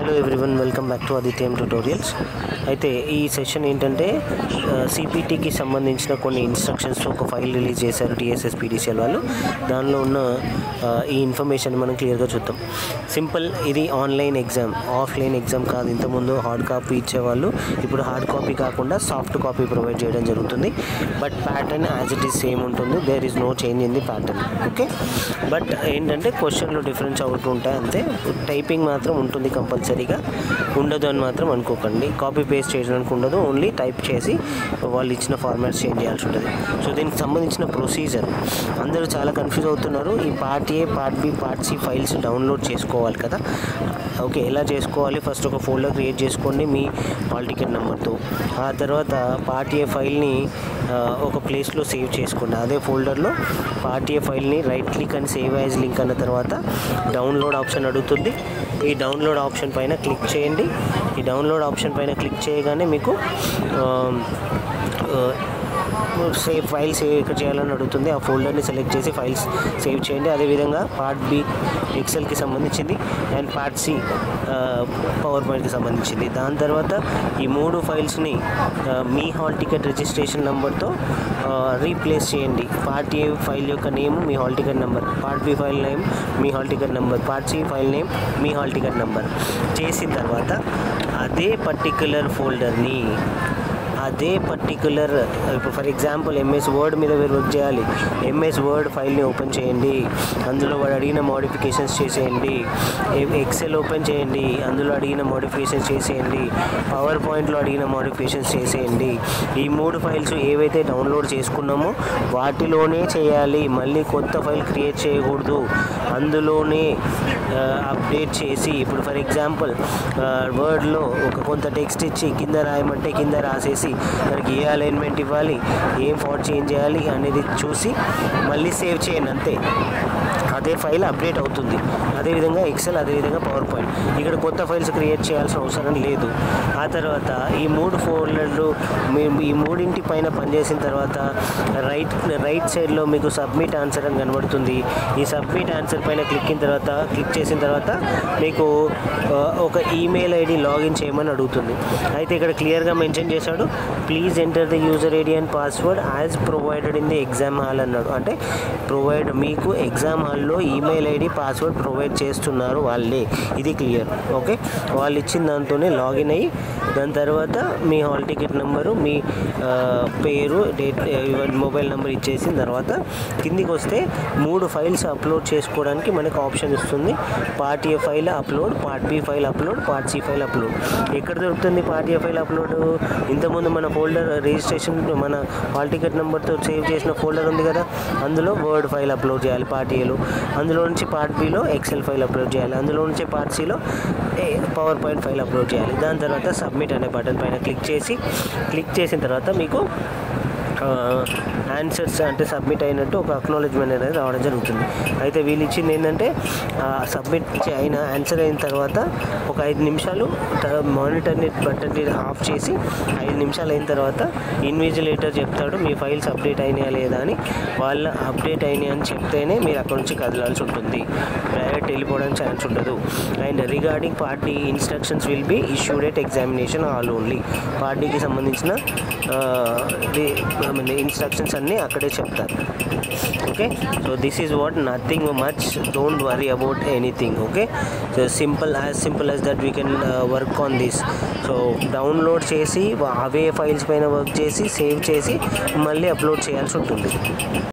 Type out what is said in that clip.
hello everyone welcome back to Adityam tutorials అయితే ఈ session ఏంటంటే సిపిటికి సంబంధించిన కొన్ని ఇన్స్ట్రక్షన్స్ ఒక ఫైల్ రిలీజ్ చేశారు టీఎస్ఎస్ పీడీసీఎల్ వాళ్ళు దానిలో ఉన్న ఆ, ఈ ఇన్ఫర్మేషన్ మనం క్లియర్గా చూద్దాం సింపుల్ ఇది ఆన్లైన్ ఎగ్జామ్ ఆఫ్లైన్ ఎగ్జామ్ కాదు ఇంతకుముందు హార్డ్ కాపీ ఇచ్చేవాళ్ళు ఇప్పుడు హార్డ్ కాపీ కాకుండా సాఫ్ట్ కాపీ ప్రొవైడ్ చేయడం జరుగుతుంది but pattern as it is same ఉంటుంది there is no change in the pattern okay but ఏంటంటే క్వశ్చన్లు డిఫరెన్స్ అవుతూ ఉంటాయి అంతే టైపింగ్ మాత్రం ఉంటుంది కంపల్సరీగా ఉండదు అని మాత్రం అనుకోకండి కాపీ పేస్ట్ చేయడానికి ఉండదు ఓన్లీ టైప్ చేసి వాళ్ళు ఇచ్చిన ఫార్మాట్స్ చేంజ్ చేయాల్సి ఉంటుంది సో దీనికి సంబంధించిన ప్రొసీజర్ అందరూ చాలా కన్ఫ్యూజ్ అవుతున్నారు ఈ part A part B part C files download చేసుకోవాలి కదా ఓకే ఎలా చేసుకోవాలి ఫస్ట్ ఒక ఫోల్డర్ క్రియేట్ చేసుకోండి మీ హాల్ టికెట్ నెంబర్తో ఆ తర్వాత పార్ట్ ఏ ఫైల్ని ఆ, ఒక ప్లేస్లో సేవ్ చేసుకోండి అదే ఫోల్డర్లో పార్ట్ ఏ ఫైల్ని రైట్ క్లిక్ అని సేవ్ యాజ్ లింక్ అన్న తర్వాత డౌన్లోడ్ ఆప్షన్ అడుగుతుంది ఈ డౌన్లోడ్ ఆప్షన్ పైన క్లిక్ చేయండి ఈ డౌన్లోడ్ ఆప్షన్ పైన క్లిక్ చేయగానే మీకు ఆ, ఆ, సేవ్ ఫైల్ సేవ్ ఇక్కడ చేయాలని అడుగుతుంది ఆ ఫోల్డర్ని సెలెక్ట్ చేసి ఫైల్స్ సేవ్ చేయండి అదేవిధంగా పార్ట్ బి ఎక్సెల్కి సంబంధించింది అండ్ పార్ట్ సి పవర్ పాయింట్కి సంబంధించింది దాని తర్వాత ఈ మూడు ఫైల్స్ని ఆ, మీ హాల్ టికెట్ రిజిస్ట్రేషన్ నెంబర్తో రీప్లేస్ చేయండి పార్ట్ ఏ ఫైల్ యొక్క నేమ్ మీ hall ticket number part B file name మీ hall ticket number part C file name మీ హాల్ టికెట్ నెంబర్ చేసిన తర్వాత అదే పర్టిక్యులర్ ఫోల్డర్ని అదే పర్టికులర్ ఇప్పుడు ఫర్ ఎగ్జాంపుల్ ఎంఎస్ వర్డ్ మీద మీరు వర్క్ చేయాలి ఎంఎస్ వర్డ్ ఫైల్ని ఓపెన్ చేయండి అందులో వాడు అడిగిన మోడిఫికేషన్స్ చేసేయండి ఎక్సెల్ ఓపెన్ చేయండి అందులో అడిగిన మోడిఫికేషన్స్ చేసేయండి పవర్ పాయింట్లో అడిగిన మోడిఫికేషన్స్ చేసేయండి ఈ మూడు ఫైల్స్ ఏవైతే డౌన్లోడ్ చేసుకున్నామో వాటిలోనే చేయాలి మళ్ళీ కొత్త ఫైల్ క్రియేట్ చేయకూడదు అందులోనే అప్డేట్ చేసి ఇప్పుడు ఫర్ ఎగ్జాంపుల్ వర్డ్లో ఒక కొంత టెక్స్ట్ ఇచ్చి కింద రాయమంటే కింద రాసేసి దానికి ఏ అలైన్మెంట్ ఇవ్వాలి ఏం ఫాంట్ చేంజ్ చేయాలి అనేది చూసి మళ్ళీ సేవ్ చేయండి అంతే అదే ఫైల్ అప్డేట్ అవుతుంది అదేవిధంగా ఎక్సెల్ అదేవిధంగా పవర్ పాయింట్ ఇక్కడ కొత్త ఫైల్స్ క్రియేట్ చేయాల్సిన అవసరం లేదు ఆ తర్వాత ఈ మూడు ఫోల్డర్లు మీ ఈ మూడింటి పైన పనిచేసిన తర్వాత రైట్ రైట్ సైడ్లో మీకు సబ్మిట్ ఆన్సర్ అని కనబడుతుంది ఈ సబ్మిట్ ఆన్సర్ పైన క్లిక్ అయిన తర్వాత క్లిక్ చేసిన తర్వాత మీకు ఆ, ఒక ఈమెయిల్ ఐడి లాగిన్ చేయమని అడుగుతుంది అయితే ఇక్కడ క్లియర్గా మెన్షన్ చేశాడు please enter the user ID and password as provided in the exam hall అన్నాడు అంటే ప్రొవైడ్ మీకు ఎగ్జామ్ హాల్లో ఈమెయిల్ ఐడి పాస్వర్డ్ ప్రొవైడ్ చేస్తున్నారు వాళ్ళే ఇది క్లియర్ ఓకే వాళ్ళు ఇచ్చిన దాంతోనే లాగిన్ అయ్యి దాని తర్వాత మీ హాల్ టికెట్ నెంబరు మీ ఆ, పేరు డేట్ మొబైల్ నెంబర్ ఇచ్చేసిన తర్వాత కిందికి వస్తే మూడు ఫైల్స్ అప్లోడ్ చేసుకోవడానికి మనకు ఆప్షన్ ఇస్తుంది part A file upload part B file upload part C file upload ఎక్కడ దొరుకుతుంది పార్ట్ ఏ ఫైల్ అప్లోడ్ ఇంతకుముందు మన ఫోల్డర్ రిజిస్ట్రేషన్ మన హాల్ టికెట్ నెంబర్తో సేవ్ చేసిన ఫోల్డర్ ఉంది కదా అందులో వర్డ్ ఫైల్ అప్లోడ్ చేయాలి పార్ట్ ఏలో అందులో నుంచి పార్ట్ బిలో ఎక్సెల్ ఫైల్ అప్లోడ్ చేయాలి అందులో నుంచి పార్ట్ సిలో పవర్ పాయింట్ ఫైల్ అప్లోడ్ చేయాలి దాని తర్వాత సబ్మిట్ అనే బటన్ పైన క్లిక్ చేసి క్లిక్ చేసిన తర్వాత మీకు ఆన్సర్స్ అంటే సబ్మిట్ అయినట్టు ఒక అక్నాలజ్మెంట్ అనేది రావడం జరుగుతుంది అయితే వీళ్ళు ఇచ్చింది ఏంటంటే సబ్మిట్ అయిన ఆన్సర్ అయిన తర్వాత ఒక ఐదు నిమిషాలు మానిటర్ని బటన్ని ఆఫ్ చేసి ఐదు నిమిషాలు అయిన తర్వాత ఇన్విజిలేటర్ చెప్తాడు మీ ఫైల్స్ అప్డేట్ అయినాయా లేదా అని వాళ్ళ అప్డేట్ అయినాయి అని చెప్తేనే మీరు అక్కడ నుంచి కదలాల్సి ఉంటుంది డైరెక్ట్ వెళ్ళిపోవడానికి ఛాన్స్ ఉండదు and regarding part C instructions will be issued at examination all only పార్టీకి సంబంధించిన ఇన్స్ట్రక్షన్స్ అన్నీ అక్కడే చెప్తారు okay so this is what nothing much don't worry about anything okay so simple as simple as that we can work on this so download చేసి అవే files పైన work చేసి save చేసి మళ్ళీ అప్లోడ్ చేయాల్సి ఉంటుంది